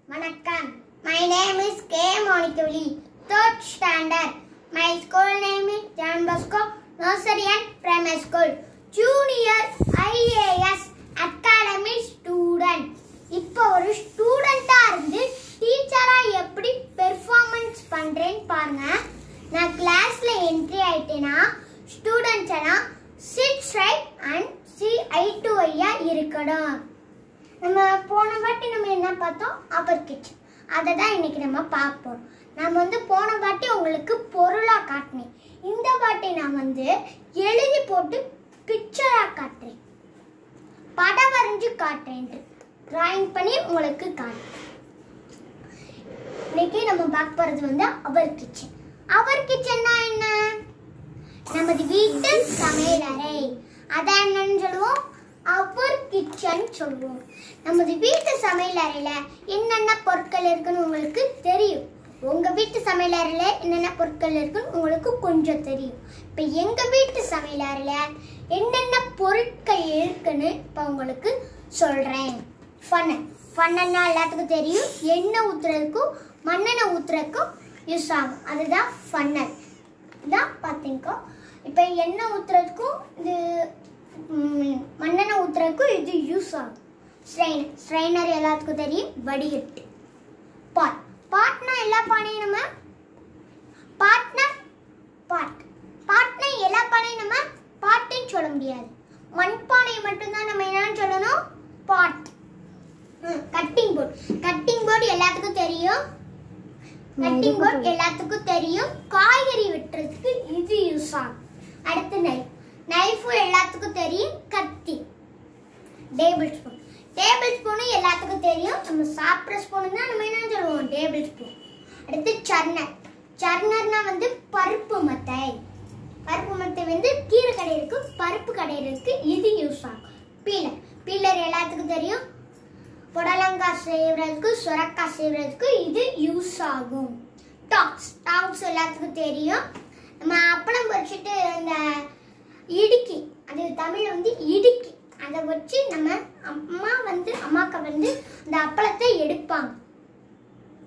வணக்கம் my name is K மோனிகவலி third standard my school name is John Bosco nursery and primary school junior IAS academy student இப்போ ஒரு ஸ்டூடெண்டா இருந்து டீச்சரா எப்படி பெர்ஃபார்மன்ஸ் பண்றேன்னு பாருங்க நான் கிளாஸ்ல என்ட்ரி ஆயிட்டேன்னா ஸ்டூடெண்ட்ஸ் எல்லாம் சிட் ரைட் அண்ட் சி ஐ டு ஐயா இருக்கணும் நம்ம போன வாட்டி நம்ம என்ன பார்த்தோம் அப்பர் கிச்சன் அதை தான் இன்னைக்கு நம்ம பார்ப்போம் நம்ம வந்து போன வாட்டி உங்களுக்கு பொருளாக காட்டினேன் இந்த வாட்டி நான் வந்து எழுதி போட்டு பிக்சராக காட்டுறேன் படம் வரைஞ்சு காட்டுறேன் டிராயிங் பண்ணி உங்களுக்கு காட்டுறேன் இன்னைக்கு நம்ம பார்க்க போகிறது வந்து அவர் கிச்சன் அவர் கிச்சன்னா என்ன நமது வீட்டு சமையலறை அதான் என்னன்னு சொல்லுவோம் அவர் கிச்சன் சொல்லுவோம் நமது வீட்டு சமையலறையில என்னென்ன பொருட்கள் இருக்குன்னு உங்களுக்கு தெரியும் உங்க வீட்டு சமையலறையில என்னென்ன பொருட்கள் இருக்குன்னு உங்களுக்கு கொஞ்சம் தெரியும் இப்ப எங்க வீட்டு சமையலறையில என்னென்ன பொருட்கள் இருக்குன்னு இப்ப உங்களுக்கு சொல்றேன் ஃபன்னல் ஃபன்னல்னா எல்லாத்துக்கும் தெரியும் எண்ணெய் ஊத்துறதுக்கும் மண்ணெண்ணெய் ஊத்துறதுக்கும் யூஸ் ஆகும் அதுதான் ஃபன்னல் இதான் பார்த்தீங்கோ இப்போ எண்ணெய் ஊற்றுறதுக்கும் இது ம், மண்ணெண்ணெய் ஊற்றுறதுக்கும் இது யூஸ் ஆகும் ஸ்ட்ரெயினர் ஸ்ட்ரெயினர் எல்லாத்துக்கும் தெரியும் வடிகட்டு பாட் பாட்னா எல்லா பானையும் நம்ம பாட்னா பாட் பாட்னா எல்லா பானையும் நம்ம பாட்டுன்னு சொல்ல முடியாது மண் பானையை மட்டும்தான் நம்ம என்னன்னு சொல்லணும் பாட் கட்டிங் போர்ட் கட்டிங் போர்டு எல்லாத்துக்கும் தெரியும் கட்டிங் போர்ட் எல்லாத்துக்கும் தெரியும் காய்கறி வெட்டுறதுக்கு இது யூஸ் ஆகும் அடுத்து நைஃப் நைஃபும் எல்லாத்துக்கும் தெரியும் கத்தி டேபிள் ஸ்பூன் டேபிள் ஸ்பூனும் எல்லாத்துக்கும் தெரியும் நம்ம சாப்பிட்ற ஸ்பூன் தான் நம்ம என்ன சொல்லுவோம் டேபிள் ஸ்பூன் அடுத்து சர்னர் சர்னர்னா வந்து பருப்பு மத்தை பருப்பு மத்தை வந்து கீரை கடையிறதுக்கு பருப்பு கடையிறதுக்கு இது யூஸ் ஆகும் பீலர் பீலர் எல்லாத்துக்கும் தெரியும் புடலங்காய் செய்வதற்கு சுரக்காய் செய்வதற்கு இது யூஸ் ஆகும் டாக்ஸ் டாக்ஸ் எல்லாத்துக்கும் தெரியும் நம்ம அப்பளம் பொரிச்சிட்டு அந்த இடுக்கி அது தமிழ் வந்து இடுக்கி அதை வச்சு நம்ம அம்மா வந்து அம்மாக்க வந்து அந்த அப்பளத்தை எடுப்பாங்க